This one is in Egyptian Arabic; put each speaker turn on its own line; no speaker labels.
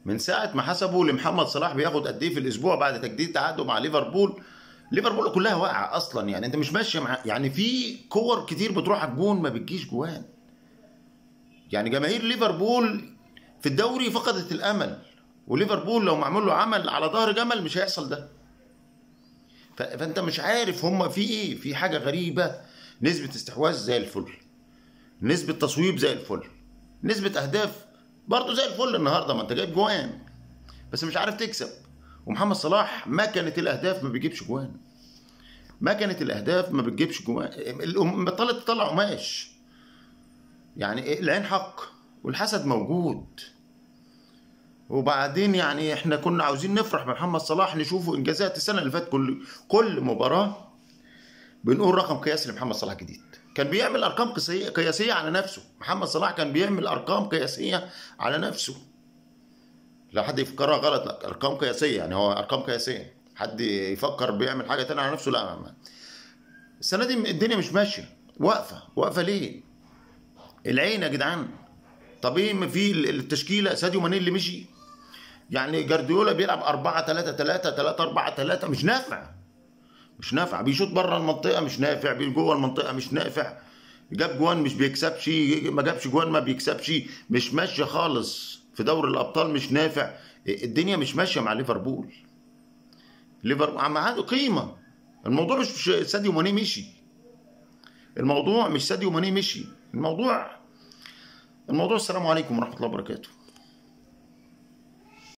من ساعه ما حسبوا لمحمد صلاح بياخد قد ايه في الاسبوع بعد تجديد تعاقده مع ليفربول ليفربول كلها واقعه اصلا يعني انت مش ماشيه مع يعني في كور كتير بتروح على الجون ما بتجيش جوان يعني جماهير ليفربول في الدوري فقدت الامل وليفربول لو معمول له عمل على ظهر جمل مش هيحصل ده ف- فانت مش عارف هم في ايه في حاجه غريبه نسبه استحواذ زي الفل نسبه تصويب زي الفل نسبه اهداف برضه زي الفل النهارده ما انت جايب جوان بس مش عارف تكسب ومحمد صلاح ما كانت الاهداف ما بيجيبش جوان ما كانت الاهداف ما بتجيبش جوان الأم- بطلت تطلع قماش يعني العين حق والحسد موجود وبعدين يعني احنا كنا عاوزين نفرح بمحمد صلاح نشوفه انجازات السنه اللي فاتت كل كل مباراه بنقول رقم قياسي لمحمد صلاح جديد كان بيعمل ارقام قياسيه قياسيه على نفسه محمد صلاح كان بيعمل ارقام قياسيه على نفسه لو حد يفكرها غلط لا ارقام قياسيه يعني هو ارقام قياسيه حد يفكر بيعمل حاجه تانية على نفسه لا ما- السنه دي الدنيا مش ماشيه واقفه واقفه ليه العين يا جدعان طب ايه ما في التشكيله ساديو ماني اللي مشي يعني جارديولا بيلعب 4 3 3 3 4 3 مش نافع مش نافع بيشوط بره المنطقه مش نافع بي- جوه المنطقه مش نافع جاب جوان مش بيكسبش ما جابش جوان ما بيكسبش مش ماشيه خالص في دوري الابطال مش نافع الدنيا مش ماشيه مع ليفربول ليفربول عم عنده قيمه الموضوع مش ساديو ماني مشي الموضوع مش ساديو ماني مشي الموضوع الموضوع السلام عليكم ورحمه الله وبركاته